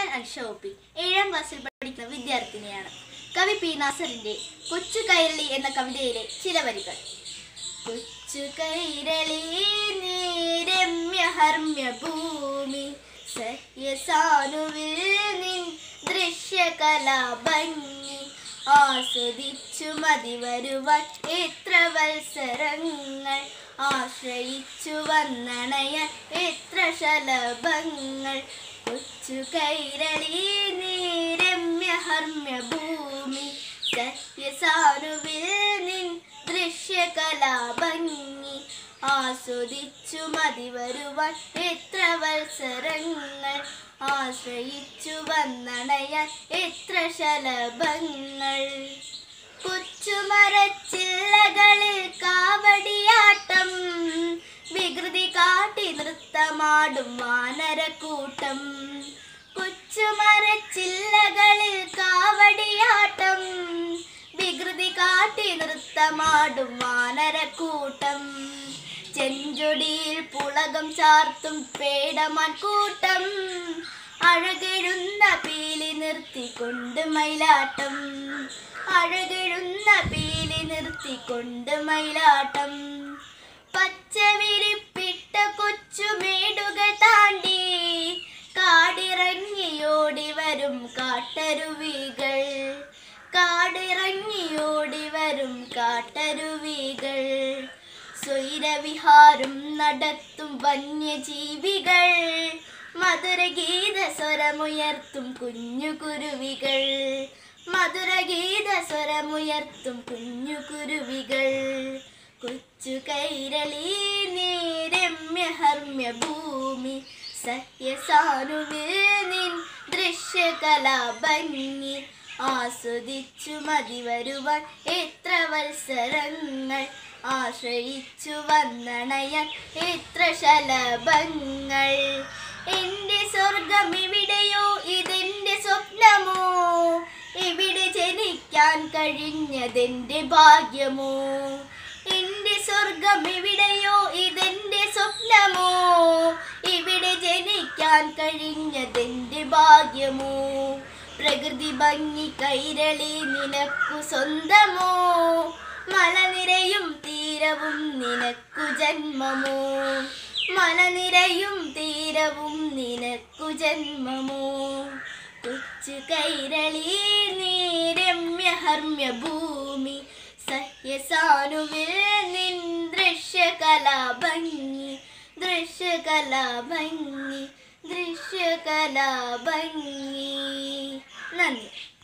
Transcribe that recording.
Ansha O P ഏഴാം ക്ലാസ്സിൽ പഠിക്കുന്ന വിദ്യാർത്ഥിനിയാണ് കവി പി നാസറിന്റെ കൊച്ചു കൈരളി എന്ന കവിതയിലെ ചില വരികൾ കൊച്ചു കൈരളി നീരമ്യ ഹർമ്യ ഭൂമി സഹ്യസാനുവിൽ നിൻ ദൃശ്യകലാഭംഗി ആസ്വദിച്ചു മതി വരുവാൻ എത്ര വത്സരങ്ങൾ ആശ്രയിച്ചു വന്നണയാൻ എത്ര ശലഭങ്ങൾ കൊച്ചു കൈരളി നീരമ്യ ഹർമ്യ ഭൂമി സഹ്യസാനുവിൽ നിൻ ദൃശ്യകലാഭംഗി ആസ്വദിച്ചു മതി വരുവാൻ എത്ര വത്സരങ്ങൾ ആശ്രയിച്ചു വന്നണയാൻ എത്ര ശലഭങ്ങൾ കൊച്ചുമരച്ചില്ലകളിൽ കാവടിയാട്ടം വികൃതി കാട്ടി നൃത്തമാടും വാനരക്കൂട്ടം കൊച്ചുമരച്ചില്ലകളിൽ കാവടിയാട്ടം വികൃതി കാട്ടി നൃത്തമാടും വാനരക്കൂട്ടം ചെഞ്ചൊടിയിൽ പുളകം ചാർത്തും പേടമാൻ കൂട്ടം അഴകെഴുന്ന പീലി നിർത്തിക്കൊണ്ട് മയിലാട്ടം അഴകെഴുന്ന പീലി നിർത്തിക്കൊണ്ട് മയിലാട്ടം പച്ച വിരിപ്പിട്ട കൊച്ചുമേടുകൾ താണ്ടി കാടിറങ്ങിയോടി വരും കാട്ടരുവികൾ കാടിറങ്ങിയോടി വരും കാട്ടരുവികൾ സ്വൈരവിഹാരം നടത്തും വന്യജീവികൾ മധുരഗീത സ്വരമുയർത്തും കുഞ്ഞു കുരുവികൾ മധുരഗീത സ്വരമുയർത്തും കുഞ്ഞു കുരുവികൾ കൊച്ചു കൈരളി നീരമ്യ ഹർമ്യ ഭൂമി സഹ്യസാനുവിൽ നിൻ ദൃശ്യകലാഭംഗി ആസ്വദിച്ചു മതി വരുവാൻ എത്ര വത്സരങ്ങൾ ആശ്രയിച്ചു വന്നണയാൻ എത്ര ശലഭങ്ങൾ എന്റെ സ്വർഗം ഇവിടെയോ ഇതെന്റെ സ്വപ്നമോ ഇവിടെ ജനിക്കാൻ കഴിഞ്ഞതെന്റെ ഭാഗ്യമോ എന്റെ സ്വർഗം എവിടെയോ ഇതെന്റെ സ്വപ്നമോ ഇവിടെ ജനിക്കാൻ കഴിഞ്ഞതെന്റെ ഭാഗ്യമോ പ്രകൃതി ഭംഗി കൈരളി നിനക്കു സ്വന്തമോ മലനിരയും തീരവും നിനക്കു ജന്മമോ മലനിരയും തീരവും നിനക്കു ജന്മമോ കൊച്ചു കൈരളി നീരമ്യ ഹർമ്യ ഭൂമി സഹ്യസാനുവിൽ നിൻ ദൃശ്യകലാഭംഗി ദൃശ്യകലാഭംഗി ദൃശ്യകലാഭംഗി നന്ദി